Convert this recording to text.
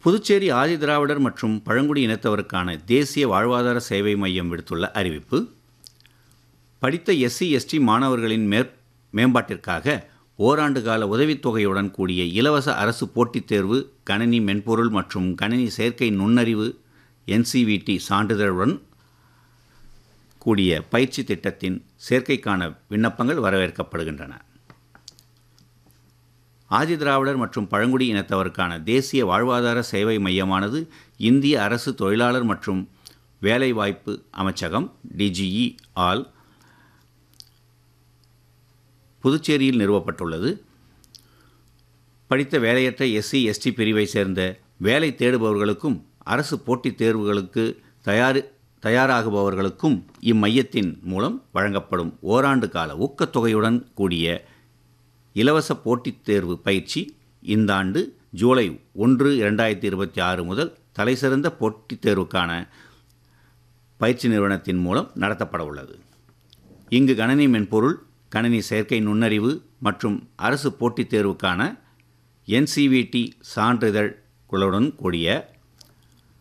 புதுச்சேரி ஆதிதிராவிடர் மற்றும் பழங்குடி இனத்தவருக்கான தேசிய வாழ்வாதார சேவை மையம் விடுத்துள்ள அறிவிப்பு படித்த எஸ்சி எஸ்டி மாணவர்களின் மேற் மேம்பாட்டிற்காக ஓராண்டு கால உதவித்தொகையுடன் கூடிய இலவச அரசு போட்டித் தேர்வு கணினி மென்பொருள் மற்றும் கணினி செயற்கை நுண்ணறிவு என்சிவிடி சான்றிதழுடன் கூடிய பயிற்சி திட்டத்தின் சேர்க்கைக்கான விண்ணப்பங்கள் வரவேற்கப்படுகின்றன ஆதிதிராவிடர் மற்றும் பழங்குடி இனத்தவருக்கான தேசிய வாழ்வாதார சேவை மையமானது இந்திய அரசு தொழிலாளர் மற்றும் வேலைவாய்ப்பு அமைச்சகம் டிஜிஇ ஆல் புதுச்சேரியில் நிறுவப்பட்டுள்ளது படித்த வேலையற்ற எஸ்சி எஸ்டி பிரிவை சேர்ந்த வேலை தேடுபவர்களுக்கும் அரசு போட்டித் தேர்வுகளுக்கு தயார் தயாராகுபவர்களுக்கும் இம்மையத்தின் மூலம் வழங்கப்படும் ஓராண்டு கால ஊக்கத்தொகையுடன் கூடிய இலவச போட்டித் தேர்வு பயிற்சி இந்த ஆண்டு ஜூலை ஒன்று இரண்டாயிரத்தி இருபத்தி ஆறு முதல் தலைசிறந்த போட்டித் தேர்வுக்கான பயிற்சி நிறுவனத்தின் மூலம் நடத்தப்பட உள்ளது இங்கு கணனி மென்பொருள் கணினி செயற்கை நுண்ணறிவு மற்றும் அரசு போட்டித் தேர்வுக்கான என்சிவிடி சான்றிதழ்களுடன் கூடிய